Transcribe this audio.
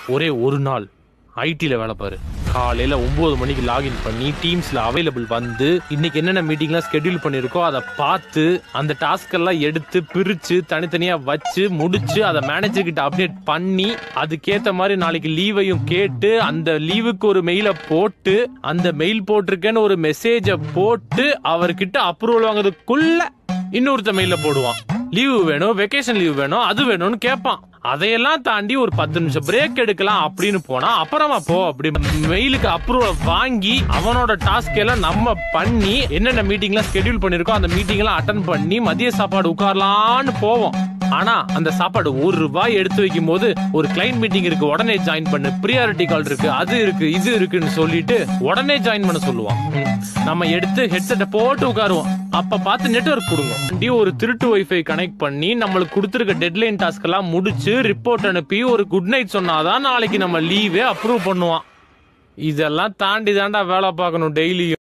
ஒரே ஒரு நாள் ஐடில வேலை பாரு காலையில ஒன்பது மணிக்கு லாகின் பண்ணி டீம்ஸ்ல அவைலபிள் வந்து இன்னைக்கு என்னென்ன மீட்டிங்லாம் ஸ்கெட்யூல் பண்ணிருக்கோ அதை பார்த்து அந்த டாஸ்க் எல்லாம் எடுத்து பிரிச்சு தனித்தனியா வச்சு முடிச்சு அதை மேனேஜர் கிட்ட அப்டேட் பண்ணி அதுக்கேத்த மாதிரி நாளைக்கு லீவையும் கேட்டு அந்த லீவுக்கு ஒரு மெயில போட்டு அந்த மெயில் போட்டிருக்கேன்னு ஒரு மெசேஜ போட்டு அவர்கிட்ட அப்ரூவல் வாங்குறதுக்குள்ள இன்னொருத்த மெயில போடுவான் லீவு வேணும் வெக்கேஷன் லீவ் வேணும் அது வேணும்னு கேட்பான் அதையெல்லாம் தாண்டி ஒரு பத்து நிமிஷம் பிரேக் எடுக்கலாம் அப்படின்னு போனா அப்புறமா போ அப்படி மெயிலுக்கு அப்ரூவல் வாங்கி அவனோட டாஸ்க் எல்லாம் நம்ம பண்ணி என்னென்ன மீட்டிங்லாம் ஸ்கெட்யூல் பண்ணிருக்கோ அந்த மீட்டிங் எல்லாம் அட்டன் பண்ணி மதிய சாப்பாடு உட்காரலான்னு போவோம் ஆனா அந்த சாப்பாடு ஒரு ரூபாய் எடுத்து வைக்கும் போது ஒரு கிளைண்ட் மீட்டிங் இருக்கு உடனே ஜாயின் பண்ணு ப்ரியாரிட்டி கால் இருக்கு அது இருக்கு இது இருக்குன்னு சொல்லிட்டு உடனே ஜாயின் பண்ண சொல்லுவான் ம். நம்ம எடுத்து ஹெட்செட்டை போட்டு உட்காருவோம் அப்ப பார்த்து நெட்வொர்க் கொடுங்க அப்படி ஒரு திருட்டு வைஃபை கனெக்ட் பண்ணி நம்மளுக்கு கொடுத்துருக்க டெட்லைன் டாஸ்க் எல்லாம் முடிச்சு ரிப்போர்ட் அனுப்பி ஒரு குட் நைட் சொன்னாதான் நாளைக்கு நம்ம லீவே அப்ரூவ் பண்ணுவான் இதெல்லாம் தாண்டி தாண்டா வேலை பார்க்கணும் டெய்லியும்